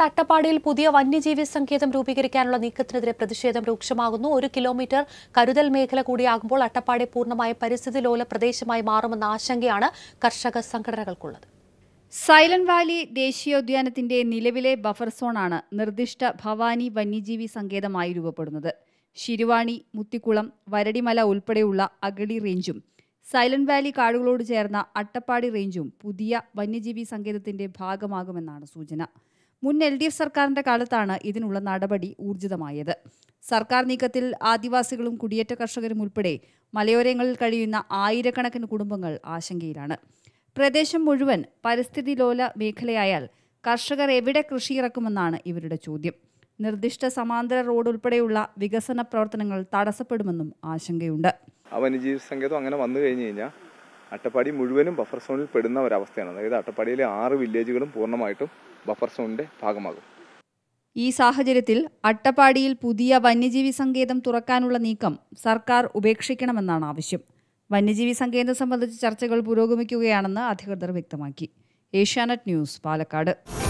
അട്ടപ്പാടിയിൽ പുതിയ വന്യജീവി സങ്കേതം രൂപീകരിക്കാനുള്ള നീക്കത്തിനെതിരെ പ്രതിഷേധം രൂക്ഷമാകുന്നു ഒരു കിലോമീറ്റർ കരുതൽ മേഖല കൂടിയാകുമ്പോൾ അട്ടപ്പാടി പൂർണ്ണമായ പരിസ്ഥിതി ലോല പ്രദേശമായി മാറുമെന്ന ആശങ്കയാണ് കർഷക സംഘടനകൾക്കുള്ളത് സൈലന്റ് വാലി ദേശീയോദ്യാനത്തിന്റെ നിലവിലെ ബഫർ സോണാണ് നിർദ്ദിഷ്ട ഭവാനി വന്യജീവി സങ്കേതമായി രൂപപ്പെടുന്നത് ശിരുവാണി മുത്തിക്കുളം വരടിമല ഉൾപ്പെടെയുള്ള അഗളി റേഞ്ചും സൈലന്റ് വാലി കാടുകളോട് ചേർന്ന അട്ടപ്പാടി റേഞ്ചും പുതിയ വന്യജീവി സങ്കേതത്തിന്റെ ഭാഗമാകുമെന്നാണ് സൂചന മുൻ എൽ ഡി എഫ് സർക്കാരിന്റെ കാലത്താണ് ഇതിനുള്ള നടപടി ഊർജിതമായത് സർക്കാർ നീക്കത്തിൽ ആദിവാസികളും കുടിയേറ്റ കർഷകരും ഉൾപ്പെടെ മലയോരങ്ങളിൽ കഴിയുന്ന ആയിരക്കണക്കിന് കുടുംബങ്ങൾ ആശങ്കയിലാണ് പ്രദേശം മുഴുവൻ പരിസ്ഥിതി ലോല മേഖലയായാൽ കർഷകർ എവിടെ കൃഷിയിറക്കുമെന്നാണ് ഇവരുടെ ചോദ്യം നിർദ്ദിഷ്ട സമാന്തര റോഡ് ഉൾപ്പെടെയുള്ള വികസന പ്രവർത്തനങ്ങൾ തടസ്സപ്പെടുമെന്നും ആശങ്കയുണ്ട് ആ വന്യജീവി സങ്കേതം അങ്ങനെ വന്നു കഴിഞ്ഞ് കഴിഞ്ഞാൽ അട്ടപ്പാടി മുഴുവനും ബഫർ സോണിൽ പെടുന്ന ഒരവസ്ഥയാണ് അതായത് അട്ടപ്പാടിയിലെ ആറ് വില്ലേജുകളും പൂർണ്ണമായിട്ടും ബഫർ സോണിൻ്റെ ഭാഗമാകും ഈ സാഹചര്യത്തിൽ അട്ടപ്പാടിയിൽ പുതിയ വന്യജീവി സങ്കേതം തുറക്കാനുള്ള നീക്കം സർക്കാർ ഉപേക്ഷിക്കണമെന്നാണ് ആവശ്യം വന്യജീവി സങ്കേതം സംബന്ധിച്ച ചർച്ചകൾ പുരോഗമിക്കുകയാണെന്ന് അധികൃതർ വ്യക്തമാക്കി ഏഷ്യാനെറ്റ് ന്യൂസ് പാലക്കാട്